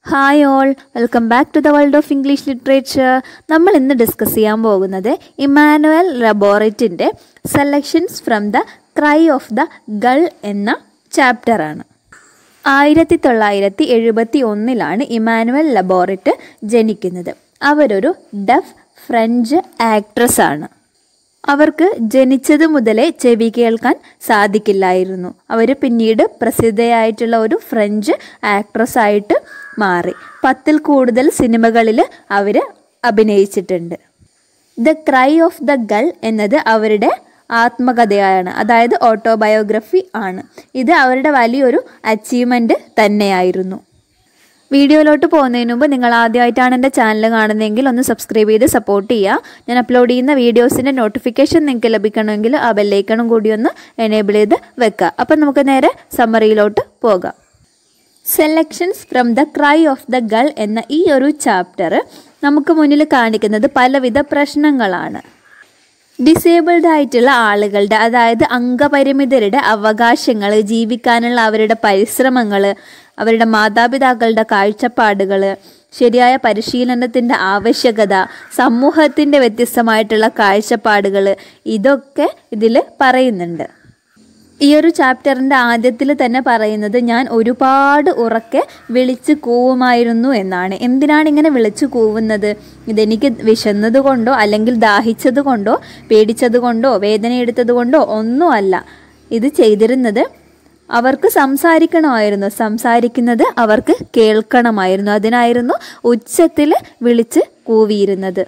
hi all welcome back to the world of English literature നമ്മൾ ഇന്ന് discuss ചെയ്യാൻ പോകുന്നത് ഇമാനുവൽ ലബോററ്റിൻ്റെ selections from the cry of the girl എന്ന ചാപ്റ്ററാണ് ആയിരത്തി തൊള്ളായിരത്തി എഴുപത്തി ഒന്നിലാണ് ഇമാനുവൽ ലബോററ്റ് ജനിക്കുന്നത് അവരൊരു ഡഫ് ഫ്രഞ്ച് ആക്ട്രസ് ആണ് അവർക്ക് ജനിച്ചത് മുതലേ ചെവി കേൾക്കാൻ സാധിക്കില്ലായിരുന്നു അവർ പിന്നീട് പ്രസിദ്ധയായിട്ടുള്ള ഒരു ഫ്രഞ്ച് ആക്ട്രസ് ആയിട്ട് മാറി പത്തിൽ കൂടുതൽ സിനിമകളിൽ അവർ അഭിനയിച്ചിട്ടുണ്ട് the cry of the girl എന്നത് അവരുടെ ആത്മകഥയാണ് അതായത് ഓട്ടോബയോഗ്രഫി ആണ് ഇത് അവരുടെ വലിയൊരു അച്ചീവ്മെൻ്റ് തന്നെയായിരുന്നു വീഡിയോയിലോട്ട് പോകുന്നതിന് മുമ്പ് നിങ്ങൾ ആദ്യമായിട്ടാണ് എൻ്റെ ചാനൽ കാണുന്നതെങ്കിൽ ഒന്ന് സബ്സ്ക്രൈബ് ചെയ്ത് സപ്പോർട്ട് ചെയ്യുക ഞാൻ അപ്ലോഡ് ചെയ്യുന്ന വീഡിയോസിൻ്റെ നോട്ടിഫിക്കേഷൻ നിങ്ങൾക്ക് ലഭിക്കണമെങ്കിൽ ആ ബെല്ലൈക്കണും കൂടി ഒന്ന് എനേബിൾ ചെയ്ത് വെക്കുക അപ്പം നമുക്ക് നേരെ സമ്മറിയിലോട്ട് പോകാം selections from the cry of the girl എന്ന ഈ ഒരു ചാപ്റ്റർ നമുക്ക് മുന്നിൽ കാണിക്കുന്നത് പലവിധ പ്രശ്നങ്ങളാണ് ഡിസേബിൾഡ് ആയിട്ടുള്ള ആളുകളുടെ അതായത് അംഗപരിമിതരുടെ അവകാശങ്ങൾ ജീവിക്കാനുള്ള അവരുടെ പരിശ്രമങ്ങൾ അവരുടെ മാതാപിതാക്കളുടെ കാഴ്ചപ്പാടുകൾ ശരിയായ പരിശീലനത്തിൻ്റെ ആവശ്യകത സമൂഹത്തിൻ്റെ വ്യത്യസ്തമായിട്ടുള്ള കാഴ്ചപ്പാടുകൾ ഇതൊക്കെ ഇതിൽ പറയുന്നുണ്ട് ഈ ഒരു ചാപ്റ്ററിൻ്റെ ആദ്യത്തിൽ തന്നെ പറയുന്നത് ഞാൻ ഒരുപാട് ഉറക്കെ വിളിച്ച് കൂവുമായിരുന്നു എന്നാണ് എന്തിനാണ് ഇങ്ങനെ വിളിച്ചു കൂവുന്നത് ഇതെനിക്ക് വിശന്നത് കൊണ്ടോ അല്ലെങ്കിൽ ദാഹിച്ചത് കൊണ്ടോ പേടിച്ചത് കൊണ്ടോ വേദന എടുത്തത് കൊണ്ടോ ഒന്നുമല്ല ഇത് ചെയ്തിരുന്നത് അവർക്ക് സംസാരിക്കണമായിരുന്നു സംസാരിക്കുന്നത് അവർക്ക് കേൾക്കണമായിരുന്നു അതിനായിരുന്നു ഉച്ചത്തിൽ വിളിച്ച് കൂവിയിരുന്നത്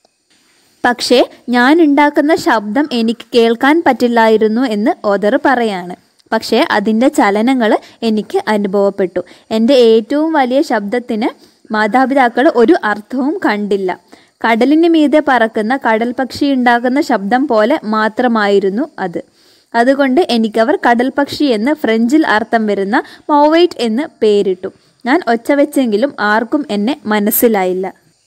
പക്ഷേ ഞാൻ ഉണ്ടാക്കുന്ന ശബ്ദം എനിക്ക് കേൾക്കാൻ പറ്റില്ലായിരുന്നു എന്ന് ഓദർ പറയാണ് പക്ഷേ അതിൻ്റെ ചലനങ്ങൾ എനിക്ക് അനുഭവപ്പെട്ടു എൻ്റെ ഏറ്റവും വലിയ ശബ്ദത്തിന് മാതാപിതാക്കൾ ഒരു അർത്ഥവും കണ്ടില്ല കടലിന് മീതെ പറക്കുന്ന കടൽ പക്ഷി ഉണ്ടാക്കുന്ന ശബ്ദം പോലെ മാത്രമായിരുന്നു അത് അതുകൊണ്ട് എനിക്കവർ കടൽ പക്ഷി എന്ന് ഫ്രഞ്ചിൽ അർത്ഥം വരുന്ന മോവൈറ്റ് എന്ന് പേരിട്ടു ഞാൻ ഒച്ച വെച്ചെങ്കിലും ആർക്കും എന്നെ മനസ്സിലായില്ല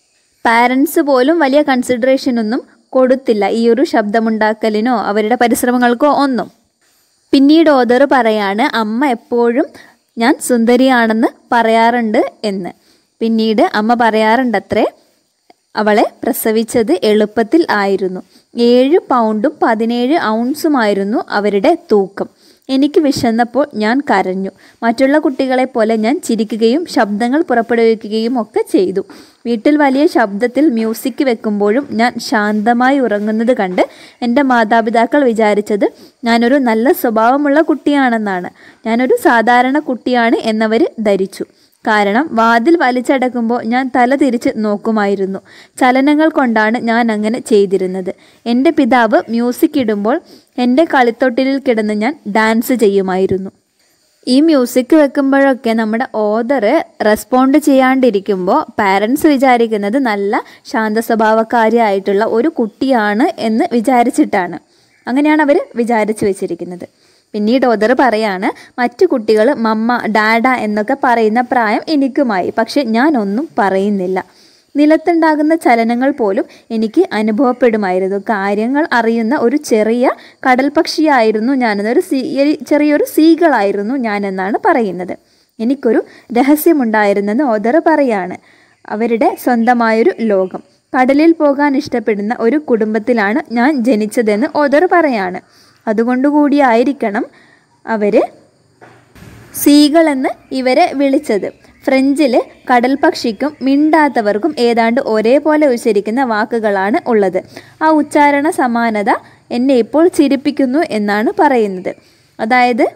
പാരൻസ് പോലും വലിയ കൺസിഡറേഷൻ ഒന്നും കൊടുത്തില്ല ഈ ഒരു ശബ്ദമുണ്ടാക്കലിനോ അവരുടെ പരിശ്രമങ്ങൾക്കോ ഒന്നും പിന്നീട് ഓദർ പറയാണ് അമ്മ എപ്പോഴും ഞാൻ സുന്ദരിയാണെന്ന് പറയാറുണ്ട് എന്ന് പിന്നീട് അമ്മ പറയാറുണ്ടത്രേ അവളെ പ്രസവിച്ചത് എളുപ്പത്തിൽ ആയിരുന്നു ഏഴ് പൗണ്ടും പതിനേഴ് ഔൺസുമായിരുന്നു അവരുടെ തൂക്കം എനിക്ക് വിശന്നപ്പോൾ ഞാൻ കരഞ്ഞു മറ്റുള്ള കുട്ടികളെ പോലെ ഞാൻ ചിരിക്കുകയും ശബ്ദങ്ങൾ പുറപ്പെടുവിക്കുകയും ഒക്കെ ചെയ്തു വീട്ടിൽ വലിയ ശബ്ദത്തിൽ മ്യൂസിക് വെക്കുമ്പോഴും ഞാൻ ശാന്തമായി ഉറങ്ങുന്നത് കണ്ട് എൻ്റെ മാതാപിതാക്കൾ വിചാരിച്ചത് ഞാനൊരു നല്ല സ്വഭാവമുള്ള കുട്ടിയാണെന്നാണ് ഞാനൊരു സാധാരണ കുട്ടിയാണ് എന്നവർ ധരിച്ചു കാരണം വാതിൽ വലിച്ചടക്കുമ്പോൾ ഞാൻ തല തിരിച്ച് നോക്കുമായിരുന്നു ചലനങ്ങൾ കൊണ്ടാണ് ഞാൻ അങ്ങനെ ചെയ്തിരുന്നത് എൻ്റെ പിതാവ് മ്യൂസിക് ഇടുമ്പോൾ എൻ്റെ കളിത്തൊട്ടിലിൽ കിടന്ന് ഞാൻ ഡാൻസ് ചെയ്യുമായിരുന്നു ഈ മ്യൂസിക് വെക്കുമ്പോഴൊക്കെ നമ്മുടെ ഓദർ റെസ്പോണ്ട് ചെയ്യാണ്ടിരിക്കുമ്പോൾ പാരൻസ് വിചാരിക്കുന്നത് നല്ല ശാന്ത സ്വഭാവക്കാരിയായിട്ടുള്ള ഒരു കുട്ടിയാണ് എന്ന് വിചാരിച്ചിട്ടാണ് അങ്ങനെയാണ് അവർ വിചാരിച്ചു വെച്ചിരിക്കുന്നത് പിന്നീട് ഓദർ പറയാണ് മറ്റു കുട്ടികൾ മമ്മ ഡാഡ എന്നൊക്കെ പറയുന്ന പ്രായം എനിക്കുമായി പക്ഷെ ഞാനൊന്നും പറയുന്നില്ല നിലത്തുണ്ടാകുന്ന ചലനങ്ങൾ പോലും എനിക്ക് അനുഭവപ്പെടുമായിരുന്നു കാര്യങ്ങൾ അറിയുന്ന ഒരു ചെറിയ കടൽ പക്ഷിയായിരുന്നു ഞാനെന്നൊരു സീ ചെറിയൊരു സീകളായിരുന്നു ഞാനെന്നാണ് പറയുന്നത് എനിക്കൊരു രഹസ്യമുണ്ടായിരുന്നെന്ന് ഓദർ പറയാണ് അവരുടെ സ്വന്തമായൊരു ലോകം കടലിൽ പോകാൻ ഇഷ്ടപ്പെടുന്ന ഒരു കുടുംബത്തിലാണ് ഞാൻ ജനിച്ചതെന്ന് ഓദർ പറയാണ് അതുകൊണ്ടുകൂടിയായിരിക്കണം അവർ സീകൾ എന്ന് ഇവരെ വിളിച്ചത് ഫ്രഞ്ചിൽ കടൽ പക്ഷിക്കും മിണ്ടാത്തവർക്കും ഏതാണ്ട് ഒരേപോലെ ഉച്ചരിക്കുന്ന വാക്കുകളാണ് ഉള്ളത് ആ ഉച്ചാരണ സമാനത എന്നെ ഇപ്പോൾ ചിരിപ്പിക്കുന്നു എന്നാണ് പറയുന്നത് അതായത്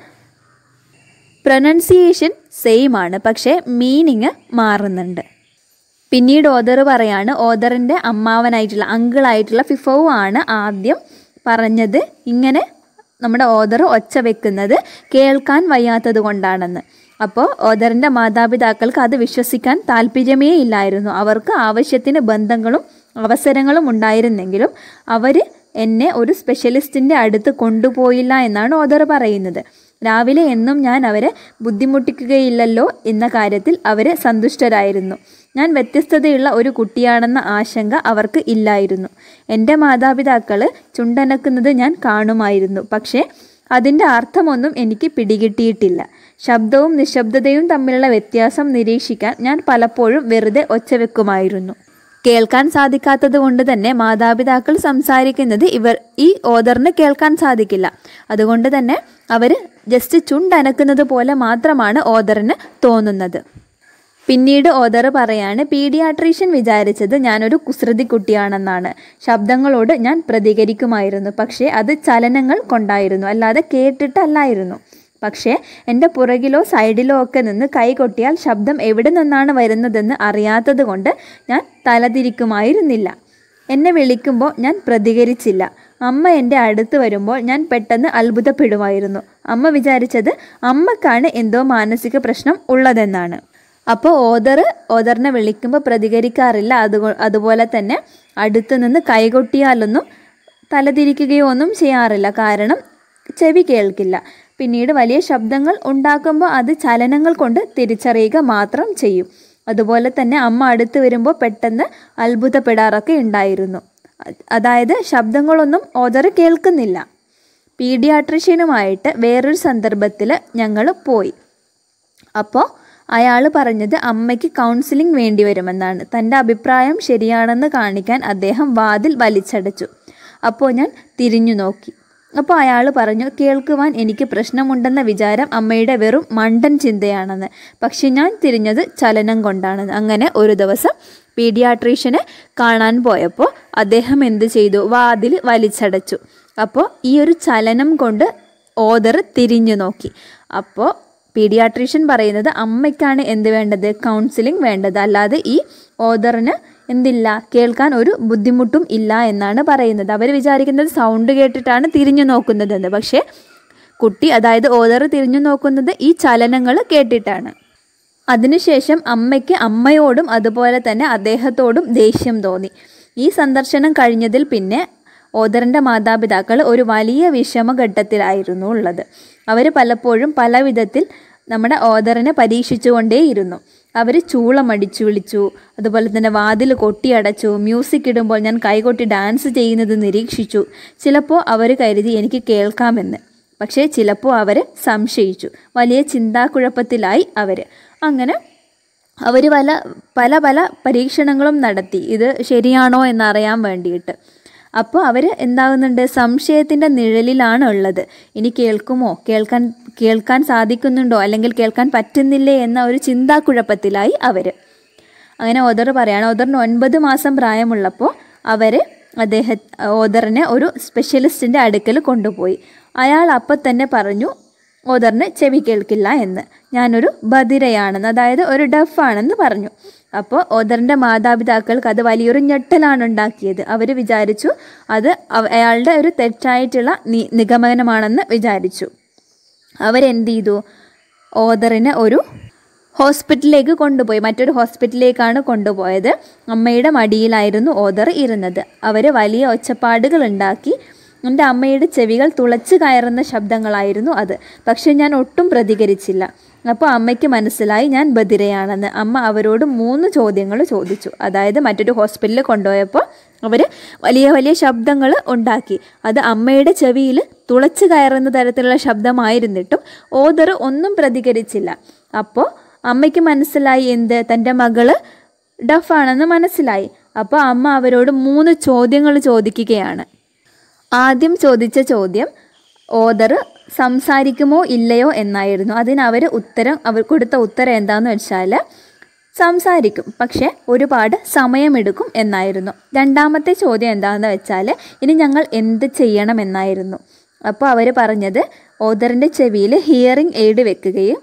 പ്രൊനൗൺസിയേഷൻ സെയിം ആണ് പക്ഷേ മീനിങ് മാറുന്നുണ്ട് പിന്നീട് ഓദർ പറയാണ് ഓദറിൻ്റെ അമ്മാവനായിട്ടുള്ള അങ്കിളായിട്ടുള്ള ഫിഫോവ് ആണ് ആദ്യം പറഞ്ഞത് ഇങ്ങനെ നമ്മുടെ ഓദർ ഒച്ച വെക്കുന്നത് കേൾക്കാൻ വയ്യാത്തത് കൊണ്ടാണെന്ന് അപ്പോൾ ഓദറിൻ്റെ മാതാപിതാക്കൾക്ക് അത് വിശ്വസിക്കാൻ താല്പര്യമേ ഇല്ലായിരുന്നു അവർക്ക് ആവശ്യത്തിന് ബന്ധങ്ങളും അവസരങ്ങളും ഉണ്ടായിരുന്നെങ്കിലും അവർ എന്നെ ഒരു സ്പെഷ്യലിസ്റ്റിൻ്റെ അടുത്ത് കൊണ്ടുപോയില്ല എന്നാണ് ഓദർ പറയുന്നത് രാവിലെ എന്നും ഞാൻ അവരെ ബുദ്ധിമുട്ടിക്കുകയില്ലല്ലോ എന്ന കാര്യത്തിൽ അവർ സന്തുഷ്ടരായിരുന്നു ഞാൻ വ്യത്യസ്തതയുള്ള ഒരു കുട്ടിയാണെന്ന ആശങ്ക അവർക്ക് ഇല്ലായിരുന്നു എൻ്റെ മാതാപിതാക്കൾ ചുണ്ടനക്കുന്നത് ഞാൻ കാണുമായിരുന്നു പക്ഷേ അതിൻ്റെ അർത്ഥമൊന്നും എനിക്ക് പിടികിട്ടിയിട്ടില്ല ശബ്ദവും നിശബ്ദതയും തമ്മിലുള്ള വ്യത്യാസം നിരീക്ഷിക്കാൻ ഞാൻ പലപ്പോഴും വെറുതെ ഒച്ച വെക്കുമായിരുന്നു കേൾക്കാൻ സാധിക്കാത്തത് കൊണ്ട് തന്നെ മാതാപിതാക്കൾ സംസാരിക്കുന്നത് ഇവർ ഈ ഓദറിന് കേൾക്കാൻ സാധിക്കില്ല അതുകൊണ്ട് തന്നെ അവർ ജസ്റ്റ് ചുണ്ടനക്കുന്നത് പോലെ മാത്രമാണ് ഓദറിന് തോന്നുന്നത് പിന്നീട് ഓദർ പറയാണ് പീഡിയാട്രീഷ്യൻ വിചാരിച്ചത് ഞാനൊരു കുസൃതി കുട്ടിയാണെന്നാണ് ശബ്ദങ്ങളോട് ഞാൻ പ്രതികരിക്കുമായിരുന്നു പക്ഷേ അത് ചലനങ്ങൾ കൊണ്ടായിരുന്നു അല്ലാതെ കേട്ടിട്ടല്ലായിരുന്നു പക്ഷേ എൻ്റെ പുറകിലോ സൈഡിലോ ഒക്കെ നിന്ന് കൈ കൊട്ടിയാൽ ശബ്ദം എവിടെ നിന്നാണ് വരുന്നതെന്ന് അറിയാത്തത് കൊണ്ട് ഞാൻ തലതിരിക്കുമായിരുന്നില്ല എന്നെ വിളിക്കുമ്പോൾ ഞാൻ പ്രതികരിച്ചില്ല അമ്മ എൻ്റെ അടുത്ത് വരുമ്പോൾ ഞാൻ പെട്ടെന്ന് അത്ഭുതപ്പെടുമായിരുന്നു അമ്മ വിചാരിച്ചത് അമ്മക്കാണ് എന്തോ മാനസിക പ്രശ്നം ഉള്ളതെന്നാണ് അപ്പോൾ ഓദർ ഓദറിനെ വിളിക്കുമ്പോൾ പ്രതികരിക്കാറില്ല അതുകൊ അതുപോലെ തന്നെ അടുത്ത് നിന്ന് കൈകൊട്ടിയാലൊന്നും തലതിരിക്കുകയോ ഒന്നും ചെയ്യാറില്ല കാരണം ചെവി കേൾക്കില്ല പിന്നീട് വലിയ ശബ്ദങ്ങൾ ഉണ്ടാക്കുമ്പോൾ അത് ചലനങ്ങൾ കൊണ്ട് തിരിച്ചറിയുക മാത്രം ചെയ്യും അതുപോലെ തന്നെ അമ്മ അടുത്ത് വരുമ്പോൾ പെട്ടെന്ന് അത്ഭുതപ്പെടാറൊക്കെ ഉണ്ടായിരുന്നു അതായത് ശബ്ദങ്ങളൊന്നും ഓദർ കേൾക്കുന്നില്ല പീഡിയാട്രിഷ്യനുമായിട്ട് വേറൊരു സന്ദർഭത്തിൽ ഞങ്ങൾ പോയി അപ്പോൾ അയാൾ പറഞ്ഞത് അമ്മയ്ക്ക് കൗൺസിലിംഗ് വേണ്ടി വരുമെന്നാണ് തൻ്റെ അഭിപ്രായം ശരിയാണെന്ന് കാണിക്കാൻ അദ്ദേഹം വാതിൽ വലിച്ചടച്ചു അപ്പോൾ ഞാൻ തിരിഞ്ഞു നോക്കി അപ്പോൾ അയാൾ പറഞ്ഞു കേൾക്കുവാൻ എനിക്ക് പ്രശ്നമുണ്ടെന്ന വിചാരം അമ്മയുടെ വെറും മണ്ടൻ ചിന്തയാണെന്ന് പക്ഷെ ഞാൻ തിരിഞ്ഞത് ചലനം കൊണ്ടാണെന്ന് അങ്ങനെ ഒരു ദിവസം പീഡിയാട്രീഷ്യനെ കാണാൻ പോയപ്പോൾ അദ്ദേഹം എന്ത് ചെയ്തു വാതിൽ വലിച്ചടച്ചു അപ്പോൾ ഈ ഒരു ചലനം കൊണ്ട് ഓദർ തിരിഞ്ഞു നോക്കി അപ്പോൾ പീഡിയാട്രീഷ്യൻ പറയുന്നത് അമ്മയ്ക്കാണ് എന്ത് വേണ്ടത് കൗൺസിലിംഗ് വേണ്ടത് അല്ലാതെ ഈ ഓദറിന് എന്തില്ല കേൾക്കാൻ ഒരു ബുദ്ധിമുട്ടും ഇല്ല എന്നാണ് പറയുന്നത് അവർ വിചാരിക്കുന്നത് സൗണ്ട് കേട്ടിട്ടാണ് തിരിഞ്ഞു നോക്കുന്നതെന്ന് പക്ഷേ കുട്ടി അതായത് ഓദർ തിരിഞ്ഞു നോക്കുന്നത് ഈ ചലനങ്ങൾ കേട്ടിട്ടാണ് അതിനുശേഷം അമ്മയ്ക്ക് അമ്മയോടും അതുപോലെ തന്നെ അദ്ദേഹത്തോടും ദേഷ്യം തോന്നി ഈ സന്ദർശനം കഴിഞ്ഞതിൽ പിന്നെ ഓദറിൻ്റെ മാതാപിതാക്കൾ ഒരു വലിയ വിഷമഘട്ടത്തിലായിരുന്നു ഉള്ളത് അവർ പലപ്പോഴും പല വിധത്തിൽ നമ്മുടെ ഓദറിനെ പരീക്ഷിച്ചുകൊണ്ടേയിരുന്നു അവർ ചൂളമടിച്ചു വിളിച്ചു അതുപോലെ തന്നെ വാതിൽ കൊട്ടിയടച്ചു മ്യൂസിക് ഇടുമ്പോൾ ഞാൻ കൈകൊട്ടി ഡാൻസ് ചെയ്യുന്നത് നിരീക്ഷിച്ചു ചിലപ്പോൾ അവർ കരുതി എനിക്ക് കേൾക്കാമെന്ന് പക്ഷേ ചിലപ്പോൾ അവർ സംശയിച്ചു വലിയ ചിന്താക്കുഴപ്പത്തിലായി അവർ അങ്ങനെ അവർ പല പല പല പരീക്ഷണങ്ങളും നടത്തി ഇത് ശരിയാണോ എന്നറിയാൻ വേണ്ടിയിട്ട് അപ്പോൾ അവർ എന്താകുന്നുണ്ട് സംശയത്തിൻ്റെ നിഴലിലാണ് ഉള്ളത് ഇനി കേൾക്കുമോ കേൾക്കാൻ കേൾക്കാൻ സാധിക്കുന്നുണ്ടോ അല്ലെങ്കിൽ കേൾക്കാൻ പറ്റുന്നില്ലേ എന്ന ഒരു ചിന്താക്കുഴപ്പത്തിലായി അവർ അങ്ങനെ ഓദർ പറയാണ് ഓദറിന് ഒൻപത് മാസം പ്രായമുള്ളപ്പോൾ അവർ അദ്ദേഹ ഓദറിനെ ഒരു സ്പെഷ്യലിസ്റ്റിൻ്റെ അടുക്കൽ കൊണ്ടുപോയി അയാൾ അപ്പം തന്നെ പറഞ്ഞു ഓദറിന് ചെവി കേൾക്കില്ല എന്ന് ഞാനൊരു ബധിരയാണെന്ന് അതായത് ഒരു ഡഫാണെന്ന് പറഞ്ഞു അപ്പോൾ ഓദറിൻ്റെ മാതാപിതാക്കൾക്ക് അത് വലിയൊരു ഞെട്ടലാണ് ഉണ്ടാക്കിയത് അവർ വിചാരിച്ചു അത് അയാളുടെ ഒരു തെറ്റായിട്ടുള്ള നി നിഗമനമാണെന്ന് വിചാരിച്ചു അവരെന്ത് ചെയ്തു ഓദറിനെ ഒരു ഹോസ്പിറ്റലിലേക്ക് കൊണ്ടുപോയി മറ്റൊരു ഹോസ്പിറ്റലിലേക്കാണ് കൊണ്ടുപോയത് അമ്മയുടെ മടിയിലായിരുന്നു ഓദർ ഇരുന്നത് അവർ വലിയ ഒച്ചപ്പാടുകൾ ഉണ്ടാക്കി എൻ്റെ അമ്മയുടെ ചെവികൾ തുളച്ചു കയറുന്ന ശബ്ദങ്ങളായിരുന്നു അത് പക്ഷെ ഞാൻ ഒട്ടും പ്രതികരിച്ചില്ല അപ്പോൾ അമ്മയ്ക്ക് മനസ്സിലായി ഞാൻ ബധിരയാണെന്ന് അമ്മ അവരോട് മൂന്ന് ചോദ്യങ്ങൾ ചോദിച്ചു അതായത് മറ്റൊരു ഹോസ്പിറ്റലിൽ കൊണ്ടുപോയപ്പോൾ അവർ വലിയ വലിയ ശബ്ദങ്ങൾ ഉണ്ടാക്കി അത് അമ്മയുടെ ചെവിയിൽ തുളച്ചു കയറുന്ന തരത്തിലുള്ള ശബ്ദമായിരുന്നിട്ടും ഓദർ ഒന്നും പ്രതികരിച്ചില്ല അപ്പോൾ അമ്മയ്ക്ക് മനസ്സിലായി എന്ത് തൻ്റെ മകള് ഡഫാണെന്ന് മനസ്സിലായി അപ്പോൾ അമ്മ അവരോട് മൂന്ന് ചോദ്യങ്ങൾ ചോദിക്കുകയാണ് ആദ്യം ചോദിച്ച ചോദ്യം ഓദർ സംസാരിക്കുമോ ഇല്ലയോ എന്നായിരുന്നു അതിന് അവർ ഉത്തരം അവർ കൊടുത്ത ഉത്തരം എന്താണെന്ന് വെച്ചാൽ സംസാരിക്കും പക്ഷേ ഒരുപാട് സമയമെടുക്കും എന്നായിരുന്നു രണ്ടാമത്തെ ചോദ്യം എന്താണെന്ന് വെച്ചാൽ ഇനി ഞങ്ങൾ എന്ത് ചെയ്യണം എന്നായിരുന്നു അപ്പോൾ അവർ പറഞ്ഞത് ഓദറിൻ്റെ ചെവിയിൽ ഹിയറിംഗ് എയ്ഡ് വെക്കുകയും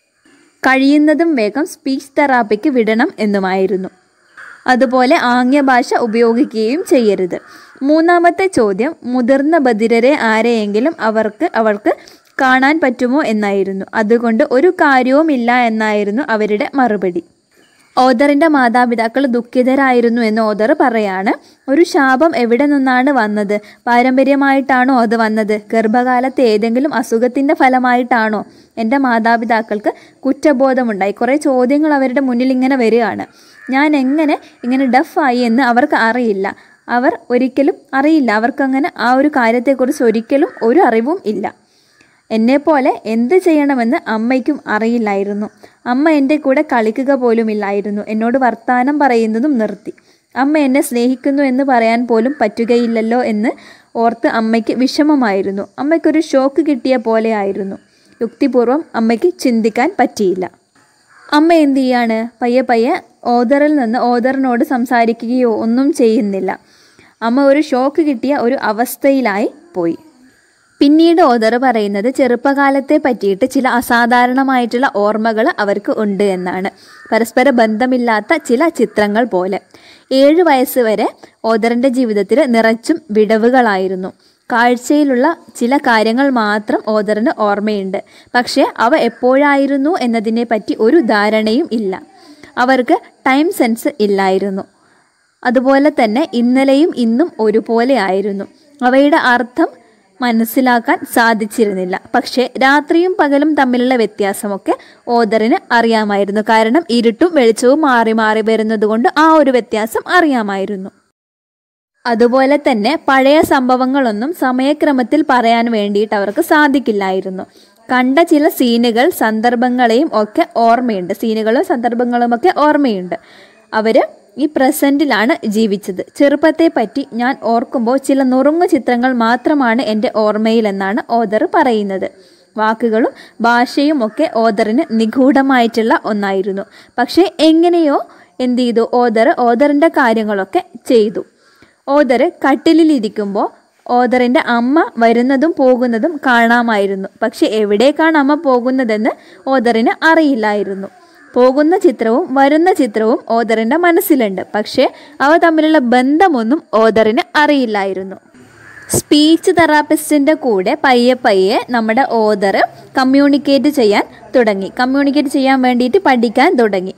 കഴിയുന്നതും വേഗം സ്പീച്ച് തെറാപ്പിക്ക് വിടണം എന്നുമായിരുന്നു അതുപോലെ ആംഗ്യഭാഷ ഉപയോഗിക്കുകയും ചെയ്യരുത് മൂന്നാമത്തെ ചോദ്യം മുതിർന്ന ബധിരരെ ആരെയെങ്കിലും അവർക്ക് അവൾക്ക് കാണാൻ പറ്റുമോ എന്നായിരുന്നു അതുകൊണ്ട് ഒരു കാര്യവുമില്ല എന്നായിരുന്നു അവരുടെ മറുപടി ഓദറിൻ്റെ മാതാപിതാക്കൾ ദുഃഖിതരായിരുന്നു എന്ന് ഓദർ പറയാണ് ഒരു ശാപം എവിടെ നിന്നാണ് വന്നത് പാരമ്പര്യമായിട്ടാണോ അത് വന്നത് ഗർഭകാലത്ത് ഏതെങ്കിലും അസുഖത്തിൻ്റെ ഫലമായിട്ടാണോ എൻ്റെ മാതാപിതാക്കൾക്ക് കുറ്റബോധമുണ്ടായി കുറേ ചോദ്യങ്ങൾ അവരുടെ മുന്നിൽ ഇങ്ങനെ വരികയാണ് ഞാൻ എങ്ങനെ ഇങ്ങനെ ഡഫായി എന്ന് അവർക്ക് അറിയില്ല അവർ ഒരിക്കലും അറിയില്ല അവർക്കങ്ങനെ ആ ഒരു കാര്യത്തെക്കുറിച്ച് ഒരിക്കലും ഒരു അറിവും ഇല്ല എന്നെപ്പോലെ എന്ത് ചെയ്യണമെന്ന് അമ്മയ്ക്കും അറിയില്ലായിരുന്നു അമ്മ എൻ്റെ കൂടെ കളിക്കുക പോലുമില്ലായിരുന്നു എന്നോട് വർത്താനം പറയുന്നതും നിർത്തി അമ്മ എന്നെ സ്നേഹിക്കുന്നു എന്ന് പറയാൻ പോലും പറ്റുകയില്ലല്ലോ എന്ന് ഓർത്ത് അമ്മയ്ക്ക് വിഷമമായിരുന്നു അമ്മയ്ക്കൊരു ഷോക്ക് കിട്ടിയ പോലെയായിരുന്നു യുക്തിപൂർവം അമ്മയ്ക്ക് ചിന്തിക്കാൻ പറ്റിയില്ല അമ്മ എന്ത് ചെയ്യാണ് പയ്യെ പയ്യെ ഓദറിൽ നിന്ന് ഓദറിനോട് സംസാരിക്കുകയോ ഒന്നും ചെയ്യുന്നില്ല അമ്മ ഒരു ഷോക്ക് കിട്ടിയ ഒരു അവസ്ഥയിലായി പോയി പിന്നീട് ഓദർ പറയുന്നത് ചെറുപ്പകാലത്തെ പറ്റിയിട്ട് ചില അസാധാരണമായിട്ടുള്ള ഓർമ്മകൾ അവർക്ക് ഉണ്ട് എന്നാണ് പരസ്പര ബന്ധമില്ലാത്ത ചില ചിത്രങ്ങൾ പോലെ ഏഴ് വയസ്സ് വരെ ഓദറിൻ്റെ ജീവിതത്തിൽ നിറച്ചും വിടവുകളായിരുന്നു കാഴ്ചയിലുള്ള ചില കാര്യങ്ങൾ മാത്രം ഓദറിന് ഓർമ്മയുണ്ട് പക്ഷേ അവ എപ്പോഴായിരുന്നു എന്നതിനെ പറ്റി ഒരു ധാരണയും ഇല്ല അവർക്ക് ടൈം സെൻസ് ഇല്ലായിരുന്നു അതുപോലെ തന്നെ ഇന്നലെയും ഇന്നും ഒരുപോലെ ആയിരുന്നു അവയുടെ അർത്ഥം മനസ്സിലാക്കാൻ സാധിച്ചിരുന്നില്ല പക്ഷേ രാത്രിയും പകലും തമ്മിലുള്ള വ്യത്യാസമൊക്കെ ഓദറിന് അറിയാമായിരുന്നു കാരണം ഇരുട്ടും വെളിച്ചവും മാറി മാറി വരുന്നതുകൊണ്ട് ആ ഒരു വ്യത്യാസം അറിയാമായിരുന്നു അതുപോലെ തന്നെ പഴയ സംഭവങ്ങളൊന്നും സമയക്രമത്തിൽ പറയാൻ വേണ്ടിയിട്ട് അവർക്ക് സാധിക്കില്ലായിരുന്നു കണ്ട ചില സീനുകൾ സന്ദർഭങ്ങളെയും ഒക്കെ ഓർമ്മയുണ്ട് സീനുകളും സന്ദർഭങ്ങളും ഒക്കെ ഓർമ്മയുണ്ട് അവർ ഈ പ്രസൻറ്റിലാണ് ജീവിച്ചത് ചെറുപ്പത്തെ പറ്റി ഞാൻ ഓർക്കുമ്പോൾ ചില നുറുങ്ങു ചിത്രങ്ങൾ മാത്രമാണ് എൻ്റെ ഓർമ്മയിലെന്നാണ് ഓദർ പറയുന്നത് വാക്കുകളും ഭാഷയും ഒക്കെ ഓദറിന് നിഗൂഢമായിട്ടുള്ള ഒന്നായിരുന്നു പക്ഷേ എങ്ങനെയോ എന്ത് ചെയ്തു ഓദർ ഓദറിൻ്റെ കാര്യങ്ങളൊക്കെ ചെയ്തു ഓദർ കട്ടിലിലിരിക്കുമ്പോൾ ഓദറിൻ്റെ അമ്മ വരുന്നതും പോകുന്നതും കാണാമായിരുന്നു പക്ഷെ എവിടേക്കാണ് അമ്മ പോകുന്നതെന്ന് ഓദറിന് അറിയില്ലായിരുന്നു പോകുന്ന ചിത്രവും വരുന്ന ചിത്രവും ഓദറിൻ്റെ മനസ്സിലുണ്ട് പക്ഷേ അവ തമ്മിലുള്ള ബന്ധമൊന്നും ഓദറിന് അറിയില്ലായിരുന്നു സ്പീച്ച് തെറാപ്പിസ്റ്റിൻ്റെ കൂടെ പയ്യെ പയ്യെ നമ്മുടെ ഓദർ കമ്മ്യൂണിക്കേറ്റ് ചെയ്യാൻ തുടങ്ങി കമ്മ്യൂണിക്കേറ്റ് ചെയ്യാൻ വേണ്ടിയിട്ട് പഠിക്കാൻ തുടങ്ങി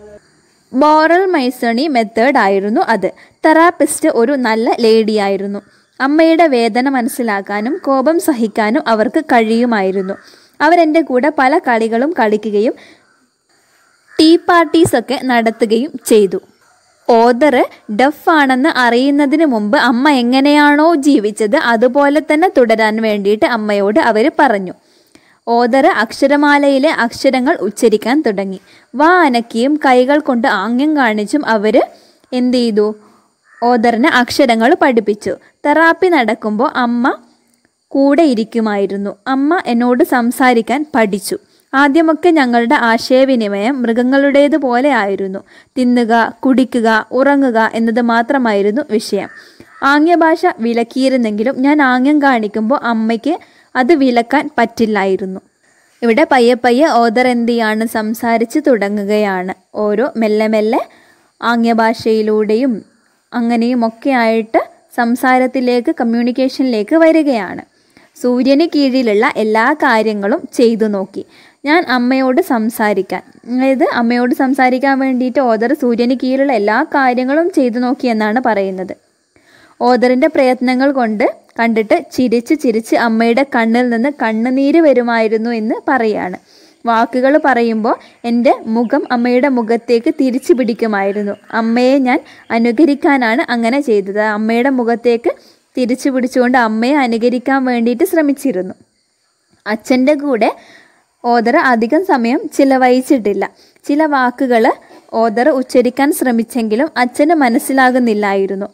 ബോറൽ മൈസണി മെത്തേഡ് ആയിരുന്നു അത് തെറാപ്പിസ്റ്റ് ഒരു നല്ല ലേഡിയായിരുന്നു അമ്മയുടെ വേദന മനസ്സിലാക്കാനും കോപം സഹിക്കാനും അവർക്ക് കഴിയുമായിരുന്നു അവരെൻ്റെ കൂടെ പല കളികളും കളിക്കുകയും ടീ പാർട്ടീസൊക്കെ നടത്തുകയും ചെയ്തു ഓദർ ഡഫ് ആണെന്ന് അറിയുന്നതിന് മുമ്പ് അമ്മ എങ്ങനെയാണോ ജീവിച്ചത് അതുപോലെ തന്നെ തുടരാൻ വേണ്ടിയിട്ട് അമ്മയോട് അവർ പറഞ്ഞു ഓദർ അക്ഷരമാലയിലെ അക്ഷരങ്ങൾ ഉച്ചരിക്കാൻ തുടങ്ങി വാ അനക്കിയും കൈകൾ കൊണ്ട് ആംഗ്യം കാണിച്ചും അവർ എന്ത് ചെയ്തു ഓദറിന് അക്ഷരങ്ങൾ പഠിപ്പിച്ചു തെറാപ്പി നടക്കുമ്പോൾ അമ്മ കൂടെ ഇരിക്കുമായിരുന്നു അമ്മ എന്നോട് സംസാരിക്കാൻ പഠിച്ചു ആദ്യമൊക്കെ ഞങ്ങളുടെ ആശയവിനിമയം മൃഗങ്ങളുടേതുപോലെ ആയിരുന്നു തിന്നുക കുടിക്കുക ഉറങ്ങുക എന്നത് മാത്രമായിരുന്നു വിഷയം ആംഗ്യഭാഷ വിലക്കിയിരുന്നെങ്കിലും ഞാൻ ആംഗ്യം കാണിക്കുമ്പോൾ അമ്മയ്ക്ക് അത് വിലക്കാൻ പറ്റില്ലായിരുന്നു ഇവിടെ പയ്യെ പയ്യെ ഓദർ എന്ത് ചെയ്യാണ് സംസാരിച്ച് തുടങ്ങുകയാണ് ഓരോ മെല്ലെ മെല്ലെ ആംഗ്യഭാഷയിലൂടെയും അങ്ങനെയും ഒക്കെ ആയിട്ട് സംസാരത്തിലേക്ക് കമ്മ്യൂണിക്കേഷനിലേക്ക് വരികയാണ് സൂര്യന് കീഴിലുള്ള എല്ലാ കാര്യങ്ങളും ചെയ്തു നോക്കി ഞാൻ അമ്മയോട് സംസാരിക്കാൻ അതായത് അമ്മയോട് സംസാരിക്കാൻ വേണ്ടിയിട്ട് ഓദർ സൂര്യന് കീഴിലുള്ള എല്ലാ കാര്യങ്ങളും ചെയ്തു നോക്കി എന്നാണ് പറയുന്നത് ഓദറിൻ്റെ പ്രയത്നങ്ങൾ കൊണ്ട് കണ്ടിട്ട് ചിരിച്ച് ചിരിച്ച് അമ്മയുടെ കണ്ണിൽ നിന്ന് കണ്ണുനീര് വരുമായിരുന്നു എന്ന് പറയാണ് വാക്കുകൾ പറയുമ്പോൾ എൻ്റെ മുഖം അമ്മയുടെ മുഖത്തേക്ക് തിരിച്ചു പിടിക്കുമായിരുന്നു അമ്മയെ ഞാൻ അനുകരിക്കാനാണ് അങ്ങനെ ചെയ്തത് അമ്മയുടെ മുഖത്തേക്ക് തിരിച്ചു പിടിച്ചുകൊണ്ട് അമ്മയെ അനുകരിക്കാൻ വേണ്ടിയിട്ട് ശ്രമിച്ചിരുന്നു അച്ഛൻ്റെ കൂടെ ഓദർ അധികം സമയം ചിലവഴിച്ചിട്ടില്ല ചില വാക്കുകൾ ഓദർ ഉച്ചരിക്കാൻ ശ്രമിച്ചെങ്കിലും അച്ഛന് മനസ്സിലാകുന്നില്ലായിരുന്നു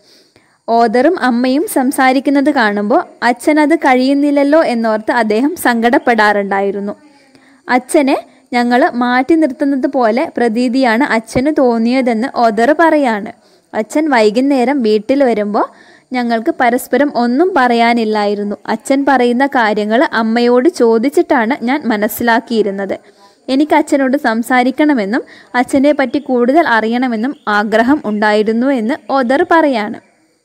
ഓദറും അമ്മയും സംസാരിക്കുന്നത് കാണുമ്പോൾ അച്ഛനത് കഴിയുന്നില്ലല്ലോ എന്നോർത്ത് അദ്ദേഹം സങ്കടപ്പെടാറുണ്ടായിരുന്നു അച്ഛനെ ഞങ്ങൾ മാറ്റി നിർത്തുന്നത് പോലെ പ്രതീതിയാണ് അച്ഛന് തോന്നിയതെന്ന് ഓദർ പറയാണ് അച്ഛൻ വൈകുന്നേരം വീട്ടിൽ വരുമ്പോൾ ഞങ്ങൾക്ക് പരസ്പരം ഒന്നും പറയാനില്ലായിരുന്നു അച്ഛൻ പറയുന്ന കാര്യങ്ങൾ അമ്മയോട് ചോദിച്ചിട്ടാണ് ഞാൻ മനസ്സിലാക്കിയിരുന്നത് എനിക്ക് അച്ഛനോട് സംസാരിക്കണമെന്നും അച്ഛനെ പറ്റി കൂടുതൽ അറിയണമെന്നും ആഗ്രഹം ഉണ്ടായിരുന്നു എന്ന് ഓദർ പറയാണ്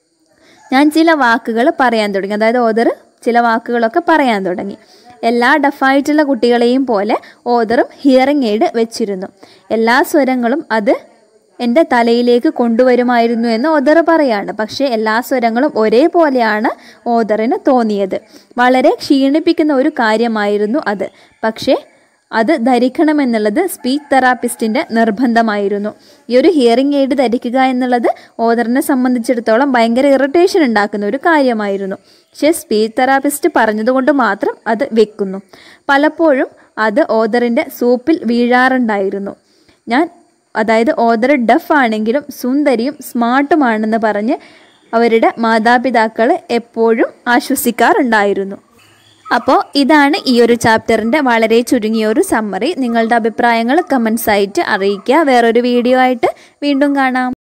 ഞാൻ ചില വാക്കുകൾ പറയാൻ തുടങ്ങി അതായത് ഓദർ ചില വാക്കുകളൊക്കെ പറയാൻ തുടങ്ങി എല്ലാ ഡഫായിട്ടുള്ള കുട്ടികളെയും പോലെ ഓദറും ഹിയറിംഗ് എയ്ഡ് വെച്ചിരുന്നു എല്ലാ സ്വരങ്ങളും അത് എൻ്റെ തലയിലേക്ക് കൊണ്ടുവരുമായിരുന്നു എന്ന് ഓദർ പറയാണ് പക്ഷേ എല്ലാ സ്വരങ്ങളും ഒരേപോലെയാണ് ഓദറിന് തോന്നിയത് വളരെ ക്ഷീണിപ്പിക്കുന്ന ഒരു കാര്യമായിരുന്നു അത് പക്ഷേ അത് ധരിക്കണമെന്നുള്ളത് സ്പീച്ച് തെറാപ്പിസ്റ്റിൻ്റെ നിർബന്ധമായിരുന്നു ഈ ഒരു ഹിയറിംഗ് എയ്ഡ് ധരിക്കുക എന്നുള്ളത് ഓദറിനെ സംബന്ധിച്ചിടത്തോളം ഭയങ്കര ഇറിറ്റേഷൻ ഉണ്ടാക്കുന്ന ഒരു കാര്യമായിരുന്നു പക്ഷേ സ്പീച്ച് തെറാപ്പിസ്റ്റ് പറഞ്ഞതുകൊണ്ട് മാത്രം അത് വെക്കുന്നു പലപ്പോഴും അത് ഓദറിൻ്റെ സൂപ്പിൽ വീഴാറുണ്ടായിരുന്നു ഞാൻ അതായത് ഓദർ ഡഫ് ആണെങ്കിലും സുന്ദരിയും സ്മാർട്ടുമാണെന്ന് പറഞ്ഞ് അവരുടെ മാതാപിതാക്കൾ എപ്പോഴും ആശ്വസിക്കാറുണ്ടായിരുന്നു അപ്പോൾ ഇതാണ് ഈ ഒരു ചാപ്റ്ററിൻ്റെ വളരെ ചുരുങ്ങിയ ഒരു സമ്മറി നിങ്ങളുടെ അഭിപ്രായങ്ങൾ കമൻസ് ആയിട്ട് അറിയിക്കുക വേറൊരു വീഡിയോ ആയിട്ട് വീണ്ടും കാണാം